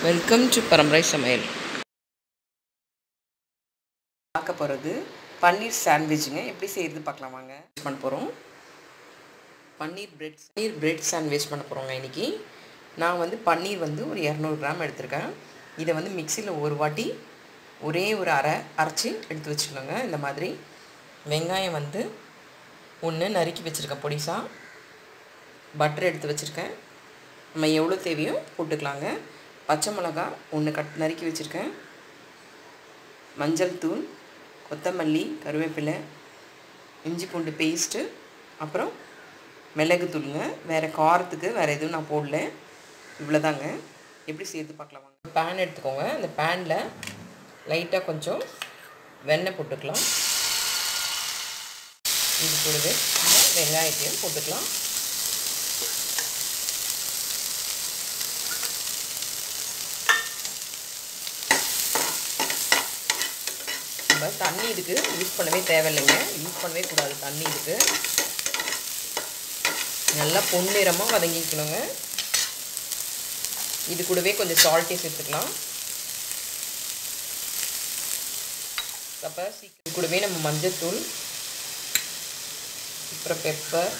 welcome to பரம்பரை சமையல் பார்க்க போகிறது பன்னீர் சாண்ட்விச்சுங்க எப்படி செய்கிறது பார்க்கலாம் வாங்க பண்ண போகிறோம் paneer bread paneer bread sandwich பண்ண போகிறோங்க இன்றைக்கி நான் வந்து பன்னீர் வந்து ஒரு இரநூறு கிராம் எடுத்திருக்கேன் இதை வந்து மிக்சியில் ஒரு வாட்டி ஒரே ஒரு அரை அரைச்சி எடுத்து வச்சுக்கோங்க இந்த மாதிரி வெங்காயம் வந்து ஒன்று நறுக்கி வச்சுருக்கேன் பொடிசாக பட்டர் எடுத்து வச்சுருக்கேன் நம்ம எவ்வளோ தேவையோ போட்டுக்கலாங்க பச்சை மிளகா ஒன்று கட் நறுக்கி வச்சுருக்கேன் மஞ்சள் தூள் கொத்தமல்லி கருவேப்பிலை இஞ்சி பூண்டு பேஸ்ட்டு அப்புறம் மிளகு தூளுங்க வேறு காரத்துக்கு வேறு எதுவும் நான் போடல இவ்வளோதாங்க எப்படி சேர்த்து பார்க்கலாம் வாங்க பேன் எடுத்துக்கோங்க அந்த பேனில் லைட்டாக கொஞ்சம் வெண்ணெய் போட்டுக்கலாம் இது கூடவே வெங்காயத்தையும் போட்டுக்கலாம் நம்ம தண்ணி இதுக்கு யூஸ் பண்ணவே தேவையில்லைங்க யூஸ் பண்ணவே கூடாது தண்ணி இதுக்கு நல்லா பொன்னிறமாக வதங்கிக்கணுங்க இது கூடவே கொஞ்சம் சால்ட்டே சேர்த்துக்கலாம் அப்போ சீக்கிரம் கூடவே நம்ம மஞ்சத்தூள் அப்புறம் பெப்பர்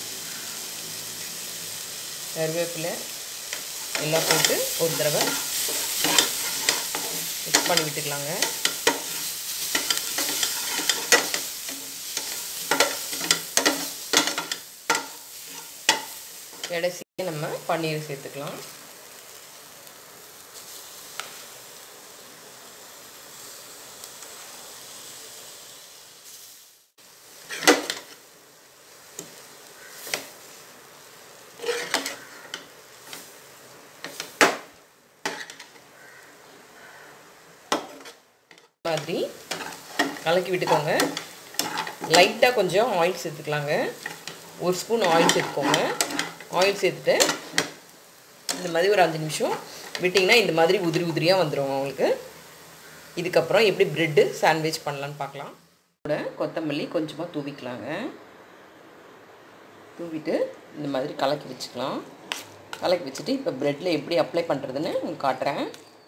கருவேப்பிலை எல்லாம் போட்டு ஒரு தடவை மிக்ஸ் பண்ணி விட்டுக்கலாங்க கடைசியாக நம்ம பன்னீர் சேர்த்துக்கலாம் மாதிரி கலக்கி விட்டுக்கோங்க லைட்டாக கொஞ்சம் ஆயில் சேர்த்துக்கலாங்க ஒரு ஸ்பூன் ஆயில் சேர்த்துக்கோங்க ஆயில் சேர்த்துட்டு இந்த மாதிரி ஒரு அஞ்சு நிமிஷம் விட்டிங்கன்னா இந்த மாதிரி உதிரி உதிரியாக வந்துடும் உங்களுக்கு இதுக்கப்புறம் எப்படி ப்ரெட்டு சாண்ட்விச் பண்ணலான்னு பார்க்கலாம் கூட கொத்தமல்லி கொஞ்சமாக தூவிக்கலாங்க தூவிட்டு இந்த மாதிரி கலக்கி வச்சுக்கலாம் கலக்கி வச்சுட்டு இப்போ ப்ரெட்டில் எப்படி அப்ளை பண்ணுறதுன்னு உங்களுக்கு காட்டுறேன்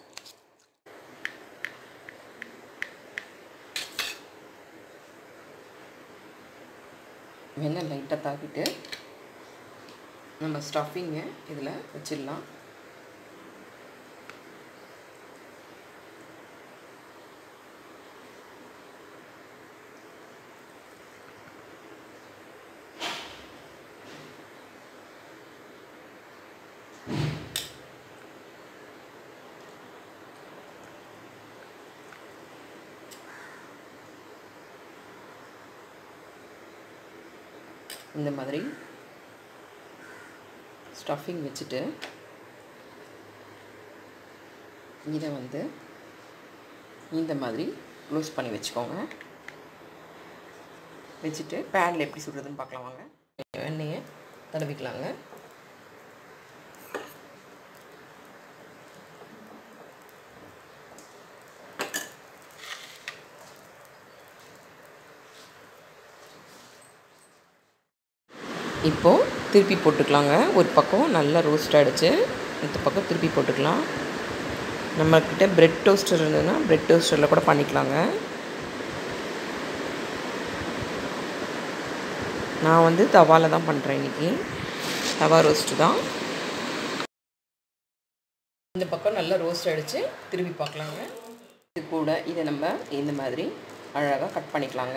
வெண்ணெய் லைட்டாக தாக்கிட்டு நம்ம ஸ்டஃபிங்கை இதில் வச்சிடலாம் இந்த மாதிரி ஸ்டஃபிங் வச்சுட்டு இதை வந்து இந்த மாதிரி க்ளோஸ் பண்ணி வச்சுக்கோங்க வச்சுட்டு பேனில் எப்படி சுடுறதுன்னு பார்க்கலாம் வாங்க எண்ணெயை தடவிக்கலாங்க இப்போது திருப்பி போட்டுக்கலாங்க ஒரு பக்கம் நல்லா ரோஸ்ட் ஆகிடுச்சு இந்த பக்கம் திருப்பி போட்டுக்கலாம் நம்மக்கிட்ட ப்ரெட் டோஸ்டர் இருந்ததுன்னா ப்ரெட் டோஸ்டரில் கூட பண்ணிக்கலாங்க நான் வந்து தவாவில் தான் பண்ணுறேன் இன்றைக்கி தவா ரோஸ்ட்டு தான் இந்த பக்கம் நல்லா ரோஸ்ட் ஆகிடுச்சு திருப்பி பார்க்கலாங்க இது கூட இதை நம்ம இந்த மாதிரி அழகாக கட் பண்ணிக்கலாங்க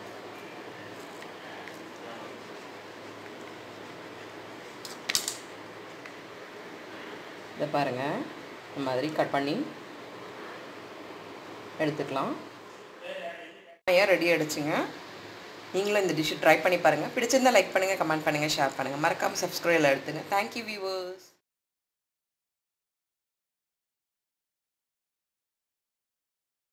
இதை பாருங்கள் இந்த மாதிரி கட் பண்ணி எடுத்துக்கலாம் ஏன் ரெடி ஆகிடுச்சுங்க நீங்களும் இந்த டிஷ்ஷு ட்ரை பண்ணி பாருங்கள் பிடிச்சிருந்தால் லைக் பண்ணுங்கள் கமெண்ட் பண்ணுங்கள் ஷேர் பண்ணுங்கள் மறக்காமல் சப்ஸ்கிரைபில் எடுத்துங்க தேங்க்யூ வியூவர்ஸ்